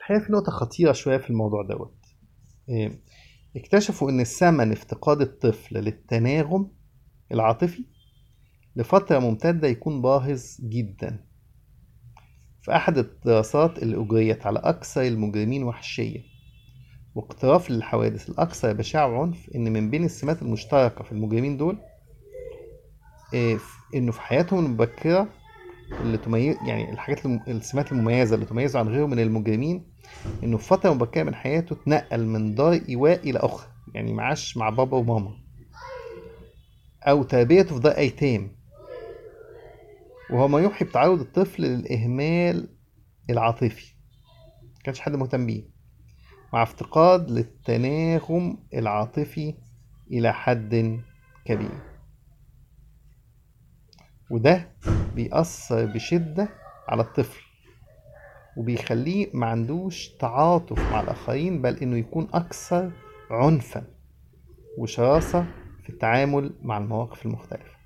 الحقيقة في نقطة خطيرة شوية في الموضوع دوت إيه، اكتشفوا إن ثمن افتقاد الطفل للتناغم العاطفي لفترة ممتدة يكون باهظ جدا في أحد الدراسات اللي أجريت على أكثر المجرمين وحشية واقتراف للحوادث الأكثر بشاعة وعنف إن من بين السمات المشتركة في المجرمين دول إيه، إنه في حياتهم المبكرة اللي تميز يعني الحاجات الم- السمات المميزة اللي تميزه عن غيره من المجرمين إنه في فترة مبكرة من حياته اتنقل من دار إيواء إلى أخرى يعني معاش مع بابا وماما أو تربيته في دار أيتام وهو ما يوحي بتعرض الطفل للإهمال العاطفي مكانش حد مهتم بيه مع افتقاد للتناغم العاطفي إلى حد كبير وده بيأثر بشدة على الطفل وبيخليه ما عندوش تعاطف مع الآخرين بل إنه يكون أكثر عنفا وشراسة في التعامل مع المواقف المختلفة